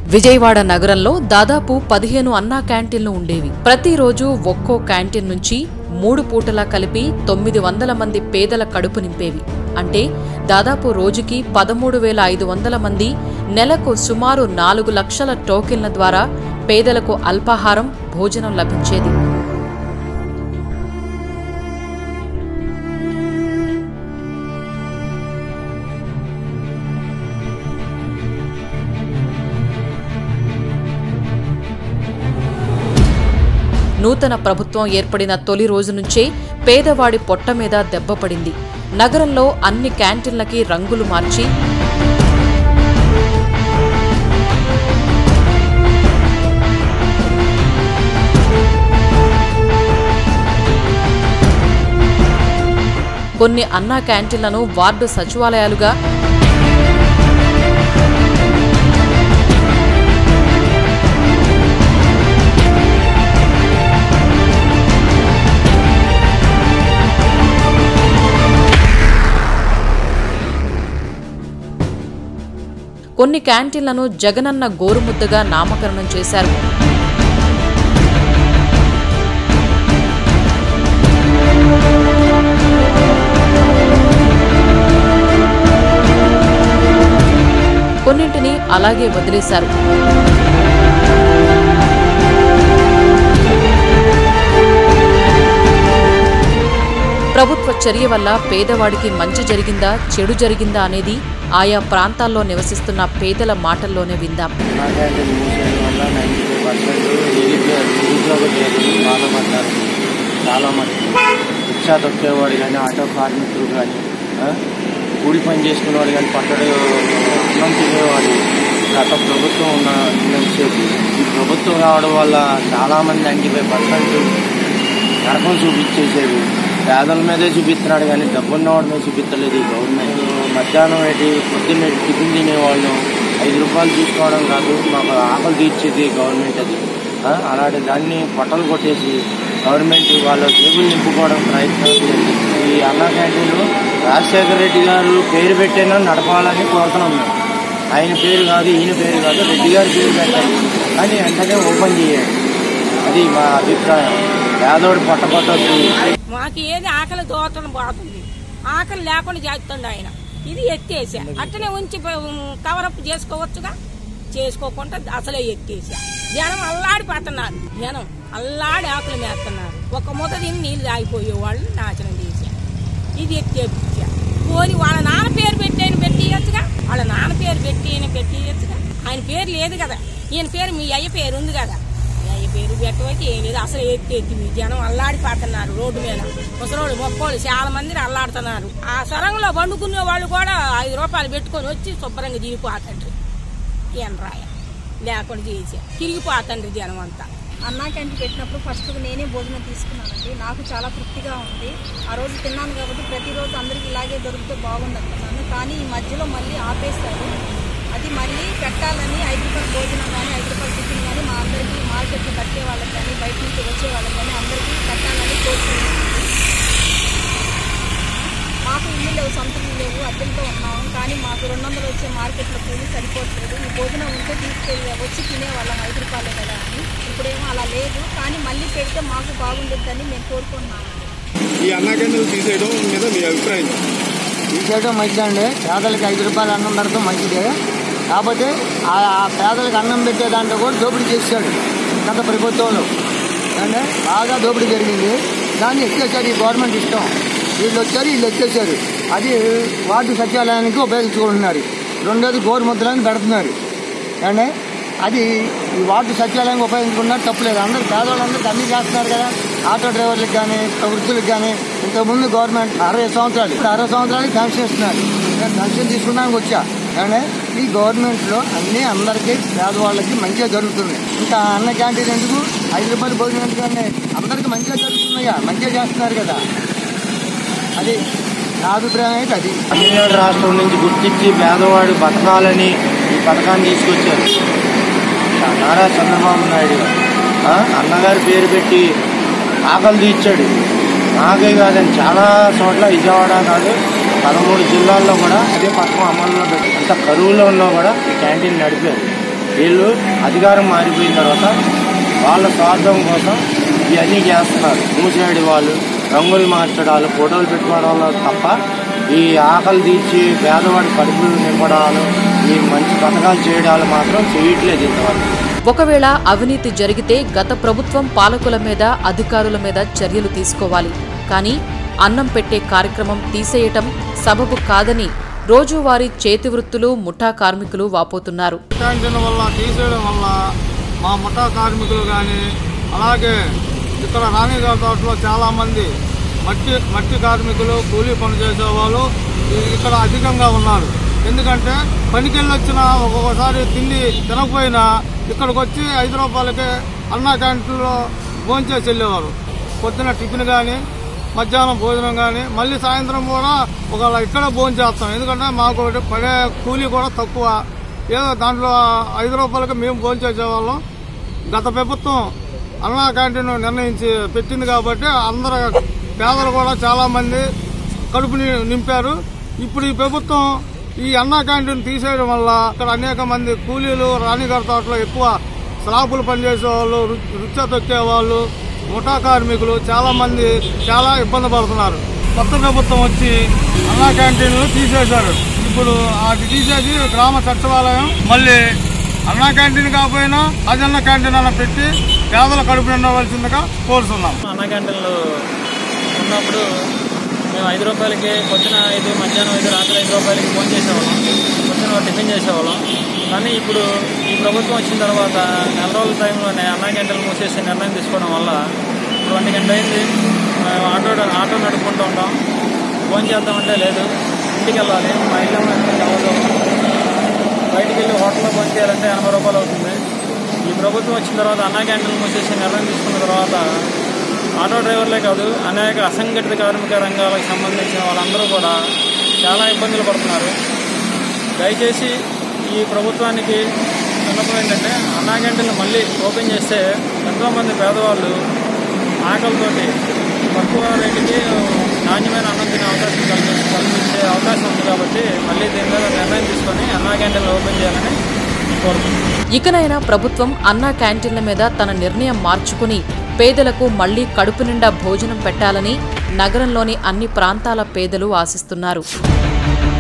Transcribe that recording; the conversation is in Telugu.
విజయవాడ నగరంలో దాదాపు పదిహేను అన్నా క్యాంటీన్లు ఉండేవి ప్రతిరోజు ఒక్కో క్యాంటీన్ నుంచి మూడు పూటలా కలిపి తొమ్మిది వందల మంది పేదల కడుపు నింపేవి అంటే దాదాపు రోజుకి పదమూడు వేల ఐదు వందల మంది నెలకు సుమారు నాలుగు లక్షల టోకెన్ల ద్వారా పేదలకు అల్పాహారం భోజనం లభించేది నూతన ప్రభుత్వం ఏర్పడిన తొలి రోజు నుంచే పేదవాడి పొట్ట మీద దెబ్బపడింది నగరంలో అన్ని క్యాంటీన్లకి రంగులు మార్చి కొన్ని అన్నా క్యాంటీన్లను వార్డు సచివాలయాలుగా కొన్ని క్యాంటీన్లను జగనన్న గోరుముద్దగా నామకరణం చేశారు కొన్నింటిని అలాగే వదిలేశారు ప్రభుత్వ చర్య వల్ల పేదవాడికి మంచి జరిగిందా చెడు జరిగిందా అనేది ఆయా ప్రాంతాల్లో నివసిస్తున్న పేదల మాటల్లోనే విందాం నా క్యాంటీన్ మూసేయడం వల్ల నైంటీ ఫైవ్ పర్సెంట్ నిరుద్యోగ నిరుద్యోగ చేతులు బాధపడ్డారు చాలా మంది రిక్షా తొక్కేవాడు కానీ ఆటో కార్మికులు కానీ ఆ, కూలి పని చేసుకునేవాడు కానీ పట్టడు అన్నం తినేవాడు గత ప్రభుత్వం ఉన్న ఉన్నసేపు ఈ ప్రభుత్వం రావడం వల్ల చాలామంది నైంటీ ఫైవ్ పర్సెంట్ నరకం చూపించేసేది పేదల మీదే చూపిస్తున్నాడు కానీ డబ్బున్నవాడి మీద చూపించలేదు ఈ గవర్నమెంట్ మధ్యాహ్నం ఏంటి పొద్దున్న టిఫిన్ తినేవాళ్ళు ఐదు రూపాయలు తీసుకోవడం కాదు మాకు ఆకలి తీర్చేది గవర్నమెంట్ అది ఆ, అలాంటి దాన్ని పొట్టలు కొట్టేసి గవర్నమెంట్ వాళ్ళ జేబులు నింపుకోవడం ప్రయత్నం చేసింది. ఈ అన్నా క్యాంటీన్లు రాజశేఖర రెడ్డి గారు పేరు పెట్టైనా నడపాలని కోరుతున్నాం మేము ఆయన పేరు కాదు ఈయన పేరు కాదు రెడ్డి గారి పేరు పెట్టాలి కానీ వెంటనే ఓపెన్ చేయాలి అది మా అభిప్రాయం పేదోడు పొట్ట పట్టొద్దు మాకు ఏది ఆకలి దోతను పోతుంది ఆకలి లేకుండా చేస్తుండే ఆయన ఇది ఎత్తేసా అట్టనే ఉంచి కవరప్ చేసుకోవచ్చుగా చేసుకోకుండా అసలే ఎత్తేసా జనం అల్లాడిపోతున్నారు జనం అల్లాడి ఆకులు మేస్తున్నారు ఒక ముద్ద తిని నీళ్ళు తాగిపోయే వాళ్ళు నాశనం చేశా ఇది ఎత్తేపించా పోని వాళ్ళ నాన్న పేరు పెట్టి ఆయన పెట్టియచ్చుగా వాళ్ళ నాన్న పేరు పెట్టి ఆయన పెట్టియచ్చుగా ఆయన పేరు లేదు కదా ఈయన పేరు మీ అయ్య పేరు ఉంది కదా మీ అయ్య పేరు పెట్టవైతే ఏం లేదు అసలు ఎత్తేది మీ జనం అల్లాడిపోతున్నారు రోడ్డు మీద ముసలోళ్ళు మొక్కోళ్ళు చాలా మంది అల్లాడుతున్నారు ఆ సొరంగంలో వండుకునే వాళ్ళు కూడా ఐదు రూపాయలు పెట్టుకొని వచ్చి శుభ్రంగా తిరిగిపోతండ్రి ఏం రాయ లేకుండా చేసి తిరిగిపోతండ్రి జనం అంతా అన్నా క్యాంటీన్ పెట్టినప్పుడు ఫస్ట్ నేనే భోజనం తీసుకున్నానండి నాకు చాలా తృప్తిగా ఉంది ఆ రోజు తిన్నాను కాబట్టి ప్రతిరోజు అందరికి ఇలాగే దొరికితే బాగుంది అనుకున్నాను కానీ ఈ మధ్యలో మళ్ళీ ఆపేశారు అది మళ్ళీ పెట్టాలని ఐదు రూపాయల భోజనం కానీ ఐదు రూపాయల టిఫిన్ కానీ మా అందరికీ మార్కెట్లో కట్టే వాళ్ళకి కానీ బయట నుంచి వచ్చే వాళ్ళకి కానీ అందరికీ పెట్టాలని కోరుతున్నాను మాకు ఇల్లు లేవు సొంత ఇల్లు లేవు అద్దెలతో ఉన్నాము కానీ మాకు రెండు వందలు వచ్చే మార్కెట్లో కూలి సరిపోవట్లేదు ఈ భోజనం ఉంటే తీసుకెళ్ళి వచ్చి తినేవాళ్ళం ఐదు రూపాయలే కదా అని ఇప్పుడేమో అలా లేదు కానీ మళ్ళీ పెడితే మాకు బాగుంటుందని మేము కోరుకుంటున్నాము ఈ అన్నా కేంద్రాలు తీసేయడం మీద మీ అభిప్రాయం తీసేయడం మంచిదండి పేదలకు ఐదు రూపాయలు అన్నం పెడతాం మంచిదే కాకపోతే ఆ ఆ పేదలకు అన్నం పెట్టే దాంట్లో కూడా దోపిడీ చేశాడు గత ప్రభుత్వంలో అంటే బాగా దోపిడీ జరిగింది దాన్ని ఎక్కేశారు ఈ గవర్నమెంట్ ఇష్టం వీళ్ళు వచ్చారు వీళ్ళు ఎక్కేశారు అది వార్డు సచివాలయానికి ఉపయోగించుకుంటున్నారు రెండోది గోరుముద్రని పెడుతున్నారు అంటే అది ఈ వార్డు సచివాలయం ఉపయోగించుకున్నారు తప్పులేదు అందరూ పేదవాళ్ళందరికీ అన్ని చేస్తున్నారు కదా ఆటో డ్రైవర్లకు కానీ వృద్ధులకు కానీ ఇంతకుముందు గవర్నమెంట్ అరవై సంవత్సరాలు ఇప్పుడు అరవై సంవత్సరాలకి పెన్షన్ ఇస్తున్నారు నేను పెన్షన్ తీసుకున్నానికి వచ్చా అంటే ఈ గవర్నమెంట్లో అన్ని అందరికీ పేదవాళ్ళకి మంచిగా జరుగుతుంది ఇంకా అన్న క్యాంటీన్ ఎందుకు ఐదు రూపాయలు భోజనం ఎందుకంటే అందరికీ మంచిగా జరుగుతున్నాయా మంచిగా చేస్తున్నారు కదా అది నా అభిప్రాయం అయితే అది తమిళనాడు రాష్ట్రం నుంచి గుర్తించి పేదవాడు బతకాలని ఈ పథకాన్ని తీసుకొచ్చారు నారా చంద్రబాబు నాయుడు గారు ఆ, అన్నగారి పేరు పెట్టి ఆకలి తీర్చాడు నాకే కాదని చాలా చోట్ల విజయవాడ కాదు పదమూడు జిల్లాల్లో కూడా అదే పథకం అమల్లో పెట్టి అంత కరువులో ఉన్నా కూడా ఈ క్యాంటీన్ నడిపారు వీళ్ళు అధికారం మారిపోయిన తర్వాత వాళ్ళ స్వార్థం కోసం ఇవన్నీ చేస్తున్నారు మూసేయడి వాళ్ళు రంగులు మార్చడాలు ఫోటోలు పెట్టుకోవడాలు తప్ప ఈ ఆకలి తీర్చి పేదవాడి కడుపులు నింపడాలు ఈ మంచి పథకాలు చేయడాలు మాత్రం చేయట్లేదు ఇంతవరకు ఒకవేళ అవినీతి జరిగితే గత ప్రభుత్వం పాలకుల మీద అధికారుల మీద చర్యలు తీసుకోవాలి కానీ అన్నం పెట్టే కార్యక్రమం తీసేయటం సబబు కాదని రోజువారీ చేతివృత్తులు ముఠా కార్మికులు వాపోతున్నారు క్యాంటీన్ వల్ల తీసేయడం వల్ల మా ముఠా కార్మికులు కానీ అలాగే ఇక్కడ రాణిగారి తోటలో చాలా మంది మట్టి మట్టి కార్మికులు కూలీ పని చేసేవాళ్ళు ఈ- ఇక్కడ అధికంగా ఉన్నారు ఎందుకంటే పనికి వచ్చిన ఒక్కొక్కసారి తిండి తినకపోయినా ఇక్కడికి వచ్చి ఐదు రూపాయలకే అన్నా క్యాంటీన్లో భోంచేసి వెళ్ళేవారు పొద్దున టిఫిన్ కానీ మధ్యాహ్నం భోజనం కానీ మళ్ళీ సాయంత్రం కూడా ఒకవేళ ఇక్కడ భోజనం చేస్తాం ఎందుకంటే మాకు ఒకటి పడే కూలీ కూడా తక్కువ ఏదో దాంట్లో ఐదు రూపాయలకి మేము భోజనం చేసేవాళ్ళం గత ప్రభుత్వం అన్నా క్యాంటీన్ నిర్ణయించి పెట్టింది కాబట్టి అందరు పేదలు కూడా చాలా మంది కడుపుని నింపారు ఇప్పుడు ఈ ప్రభుత్వం ఈ అన్నా క్యాంటీన్ తీసేయడం వల్ల ఇక్కడ అనేక మంది కూలీలు రాణిగారి తోటలో ఎక్కువ స్లాపులు పనిచేసే వాళ్ళు రుచ తొక్కే వాళ్ళు ముఠా కార్మికులు చాలా మంది చాలా ఇబ్బంది పడుతున్నారు కొత్త ప్రభుత్వం వచ్చి అన్నా క్యాంటీన్లు తీసేశారు ఇప్పుడు అది తీసేసి గ్రామ సచివాలయం మళ్ళీ అన్నా క్యాంటీన్ కాకపోయినా అదన్న క్యాంటీన్ అన్న పెట్టి పేదల కడుపు నిండవలసిందిగా కోరుతున్నాం అన్న క్యాంటీన్లు ఉన్నప్పుడు మేము ఐదు రూపాయలకి పొద్దున ఐదు మధ్యాహ్నం ఐదు రాత్రి ఐదు రూపాయలకి ఫోన్ చేసేవాళ్ళం పొద్దున టిఫిన్ చేసేవాళ్ళం కానీ ఇప్పుడు ఈ ప్రభుత్వం వచ్చిన తర్వాత నెల రోజుల టైంలోనే అన్న క్యాంటీన్లు మూసేసి నిర్ణయం తీసుకోవడం వల్ల ఇప్పుడు ఒంటి గంట అయింది మేము ఆటో ఆటో నడుపుకుంటూ ఉంటాం ఫోన్ చేద్దామంటే లేదు ఇంటికి వెళ్ళాలి మా ఇల్లు అవ్వదు బయటికి వెళ్ళి హోటల్లో ఫోన్ చేయాలంటే ఎనభై రూపాయలు అవుతుంది ఈ ప్రభుత్వం వచ్చిన తర్వాత అన్నా క్యాంటీన్లు మూసేసి నిర్ణయం తీసుకున్న తర్వాత ఆటో డ్రైవర్లే కాదు అనేక అసంఘటిత కార్మిక రంగాలకు సంబంధించిన వాళ్ళందరూ కూడా చాలా ఇబ్బందులు పడుతున్నారు దయచేసి ఈ ప్రభుత్వానికి విన్నపం ఏంటంటే అన్నా క్యాంటీన్లు మళ్ళీ ఓపెన్ చేస్తే ఎంతోమంది పేదవాళ్ళు ఆకలితోటి తక్కువ రేటుకి నాణ్యమైన అన్నం తినే అవకాశం కల్పి కల్పించే అవకాశం ఉంది కాబట్టి మళ్ళీ దీని మీద నిర్ణయం తీసుకొని అన్నా క్యాంటీన్లు ఓపెన్ చేయాలని కోరుతున్నాను ఇకనైనా ప్రభుత్వం అన్నా క్యాంటీన్ల మీద తన నిర్ణయం మార్చుకుని పేదలకు మళ్లీ కడుపు నిండా భోజనం పెట్టాలని నగరంలోని అన్ని ప్రాంతాల పేదలు ఆశిస్తున్నారు